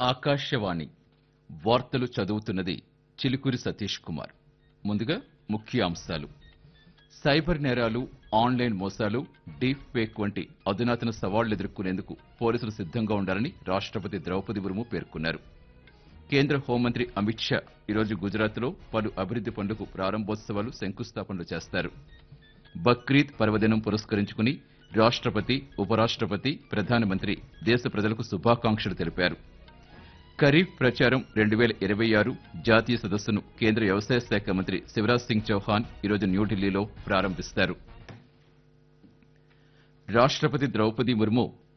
ఆకాశవాణి వార్తలు చదువుతున్నది చిలుకూరి సతీష్ కుమార్ ముందుగా ముఖ్య అంశాలు సైబర్ నేరాలు ఆన్లైన్ మోసాలు డీప్ ఫేక్ వంటి అధునాతన సవాళ్లు ఎదుర్కొనేందుకు పోలీసులు సిద్ధంగా ఉండాలని రాష్ట్రపతి ద్రౌపది ముర్ము పేర్కొన్నారు కేంద్ర హోంమంత్రి అమిత్ షా ఈరోజు గుజరాత్లో పలు అభివృద్ది పనులకు ప్రారంభోత్సవాలు శంకుస్థాపనలు చేస్తారు బక్రీద్ పర్వదినం పురస్కరించుకుని రాష్ట్రపతి ఉపరాష్ట్రపతి ప్రధానమంత్రి దేశ ప్రజలకు శుభాకాంక్షలు తెలిపారు ఖరీఫ్ ప్రచారం రెండు వేల ఇరవై ఆరు జాతీయ సదస్సును కేంద్ర వ్యవసాయ శాఖ మంత్రి శివరాజ్ సింగ్ చౌహాన్ ఈరోజు న్యూఢిల్లీలో ప్రారంభిస్తారు రాష్ట్రపతి ద్రౌపది ముర్ము